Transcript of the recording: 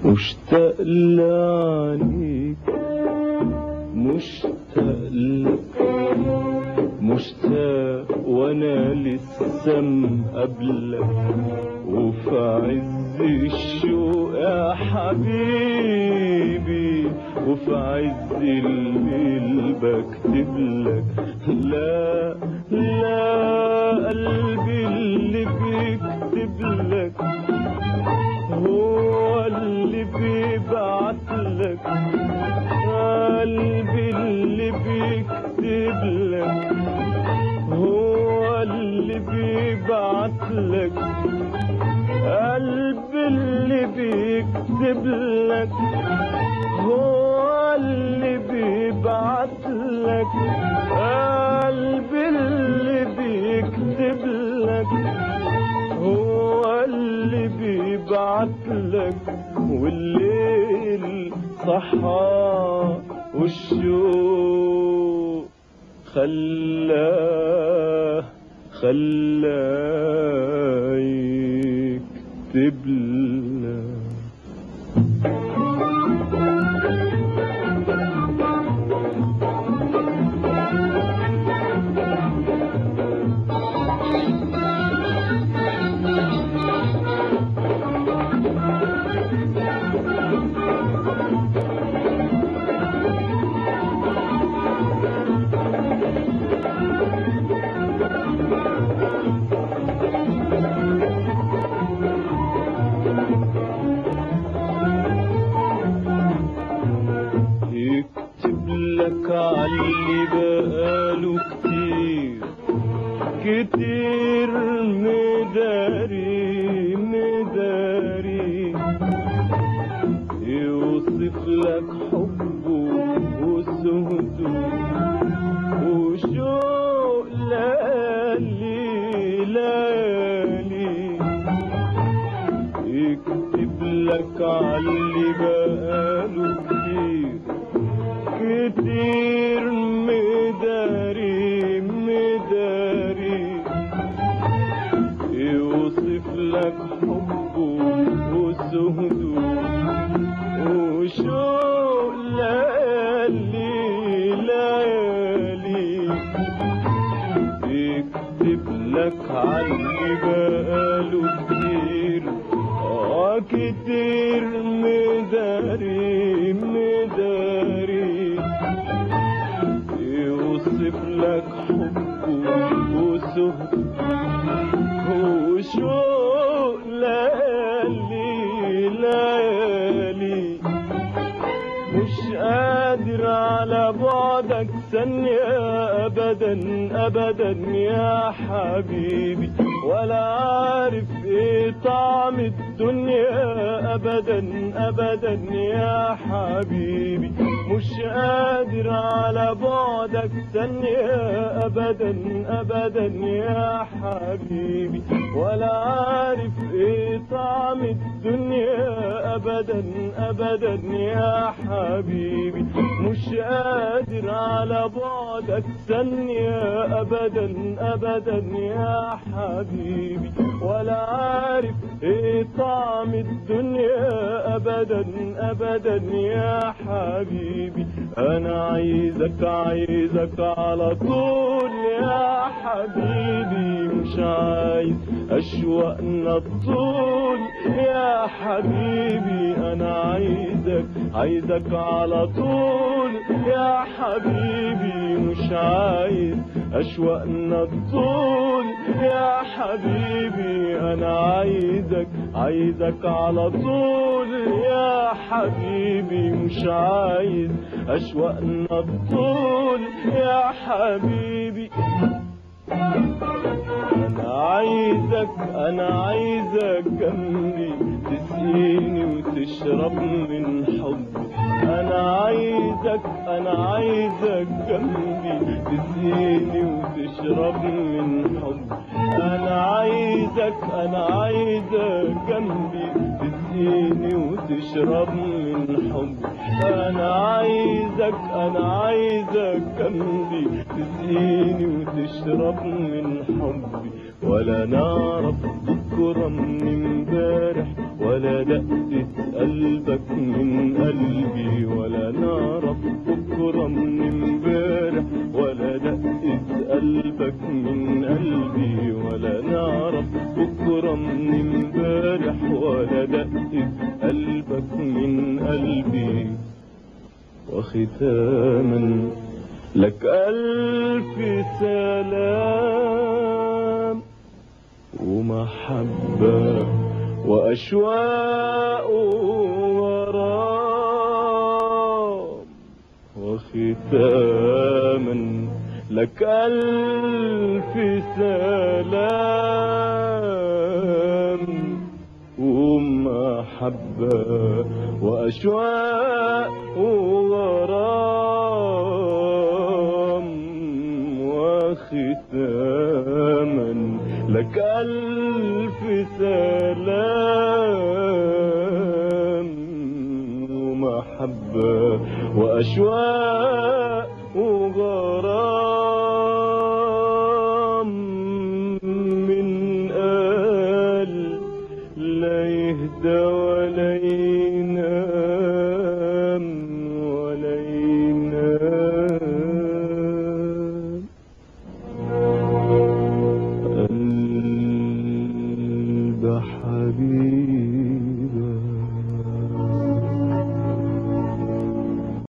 مشتاق لعينيك مشتاق لك مشتاق وانا لسه مقابلك وفي عز الشوق يا حبيبي وفي عز الليل بكتب لك لا لا قلبي اللي بيكتب لك هو اللي بيبعت لك قلبي اللي بيكتب لك هو اللي بيبعت لك قلبي اللي بيكتب لك هو اللي بيبعت لك قلبي اللي بيكتب لك هو اللي بيبعت لك والليل صحى والشوق خلاه خلاه يكتب لك يكتب لك عاللي بقاله كتير كتير مداري مداري يوصف لك حبه وسهده وشوق ليالي ليالي يكتب لك عاللي بقاله كتير كتير مداري مداري يوصف لك حبه وسهده وشوق ليالي ليالي يكتب لك عاللي بقاله كتير اه كتير مداري مداري يوصف لك حبه وسهده وشوق ليالي ليالي مش قادر على بعدك ثانية أبدا أبدا يا حبيبي ولا عارف ايه طعم الدنيا أبدا أبدا يا حبيبي مش قادر على بعدك ثانية أبدا أبدا يا حبيبي ولا عارف ايه طعم الدنيا أبدا أبدا يا حبيبي مش قادر على بعدك ثانية أبدا أبدا يا حبيبي ولا عارف ايه طعم الدنيا أبدا أبدا يا حبيبي أنا عايزك عايزك على طول يا حبيبي مش عايز أشواقنا الطول يا حبيبي أنا عايزك عايزك على طول يا حبيبي مش عايز أشواقنا الطول يا حبيبي أنا عايزك عايزك على طول يا حبيبي مش عايز أشواقنا الطول يا حبيبي أنا عايزك أنا عايزك جنبي تسقيني وتشرب من حبي أنا عايزك أنا عايزك جنبي تسقيني وتشرب من حبي أنا عايزك أنا عايزك جنبي تسقيني وتشرب من حبي أنا عايزك أنا عايزك جنبي تسقيني وتشرب من حبي ولا نعرف ضد بكرة من امبارح ولا دقة قلبك من قلبي ولا نعرف بكرة من امبارح ولا دقة قلبك من قلبي ولا نعرف بكرة من امبارح ولا دقة قلبك من قلبي وختاما لك ألف سلام ومحبة وأشواق وغرام وختاما لك ألف سلام ومحبة وأشواق وغرام وختاما لك ألف سلام ومحبة وأشواق وغرام من قال لا يهدى ولا ينام ولا ينام قلب حبيب